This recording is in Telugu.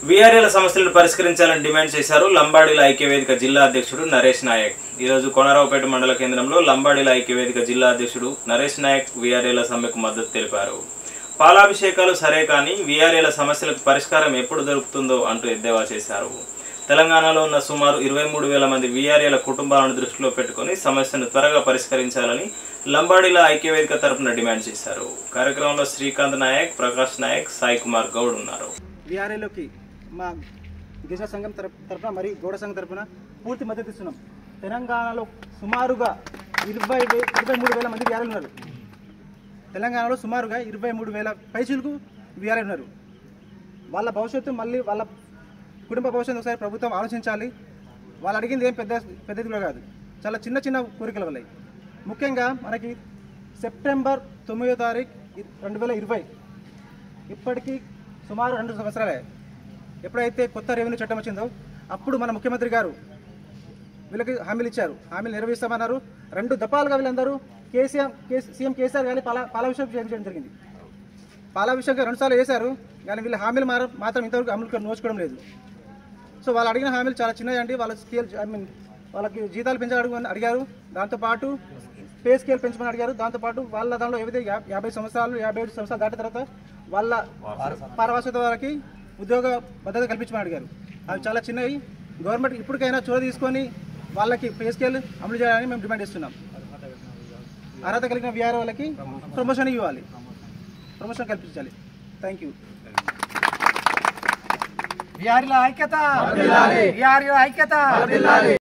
వీఆర్ఏల సమస్యలను పరిష్కరించాలని డిమాండ్ చేశారు లంబాడీల ఐక్యవేదిక జిల్లా అధ్యక్షుడు నరేష్ నాయక్ ఈరోజు కొనరావుపేట మండల కేంద్రంలో లంబాడీల ఐక్యవేదిక జిల్లా అధ్యక్షుడు నరేష్ నాయక్ వీఆర్ఏల సమ్మెకు మద్దతు తెలిపారు పాలాభిషేకాలు సరే కానీ వీఆర్ఏల సమస్యలకు పరిష్కారం ఎప్పుడు దొరుకుతుందో అంటూ ఎద్దేవా చేశారు తెలంగాణలో ఉన్న సుమారు ఇరవై మూడు వేల మంది వీఆర్ఏల కుటుంబాలను దృష్టిలో పెట్టుకుని సమస్యను త్వరగా పరిష్కరించాలని లంబాడీల ఐక్యవేదిక తరపున డిమాండ్ చేశారు కార్యక్రమంలో శ్రీకాంత్ నాయక్ ప్రకాష్ నాయక్ సాయి కుమార్ గౌడ్ ఉన్నారు విఆర్ఏలోకి మా దిశ సంఘం తరపు తరపున మరియు గౌడ సంఘం తరపున పూర్తి మద్దతు ఇస్తున్నాం తెలంగాణలో సుమారుగా ఇరవై వే- ఇరవై మూడు వేల మంది విఆర్ఏలు ఉన్నారు తెలంగాణలో సుమారుగా ఇరవై మూడు వేల పైసలకు విఆర్ఏలు ఉన్నారు వాళ్ళ భవిష్యత్తు మళ్ళీ వాళ్ళ కుటుంబ భవిష్యత్తు ఒకసారి ప్రభుత్వం ఆలోచించాలి వాళ్ళు అడిగింది ఏం పెద్ద పెద్దది కూడా కాదు చాలా చిన్న చిన్న కోరికల వల్ల ముఖ్యంగా మనకి సెప్టెంబర్ తొమ్మిదో తారీఖు రెండు వేల ఇరవై ఇప్పటికీ సుమారు రెండు సంవత్సరాలే ఎప్పుడైతే కొత్త రెవెన్యూ చట్టం వచ్చిందో అప్పుడు మన ముఖ్యమంత్రి గారు వీళ్ళకి హామీలు ఇచ్చారు హామీలు నెరవేర్స్తామన్నారు రెండు దఫాలుగా వీళ్ళందరూ కేసీఆర్ కేసీ సీఎం కేసీఆర్ కానీ పాల పాలాభిషేకం చేయడం జరిగింది పాలాభిషేకం రెండుసార్లు చేశారు కానీ వీళ్ళ హామీలు మార మాత్రం ఇంతవరకు అమలు నోచుకోవడం లేదు సో వాళ్ళు అడిగిన హామీలు చాలా చిన్నవి అండి వాళ్ళ స్కేల్ ఐ మీన్ వాళ్ళకి జీతాలు పెంచడం అడిగారు దాంతోపాటు పే స్కేల్ పెంచమని అడిగారు దాంతోపాటు వాళ్ళ దాంట్లో ఏవైతే యా- యాభై సంవత్సరాలు యాభై ఐదు సంవత్సరాలు దాటిన తర్వాత వాళ్ళ పారవాసత వారికి ఉద్యోగ భద్రత కల్పించమని అడిగారు అవి చాలా చిన్నవి గవర్నమెంట్ ఇప్పటికైనా చొరవ తీసుకొని వాళ్ళకి పే స్కేల్ అమలు చేయాలని మేము డిమాండ్ చేస్తున్నాం అర్హత కలిగిన విఆర్ వాళ్ళకి ప్రమోషన్ ఇవ్వాలి ప్రమోషన్ కల్పించాలి థ్యాంక్ యూ విఆర్ల ఐక్యత విఆర్ల ఐక్యత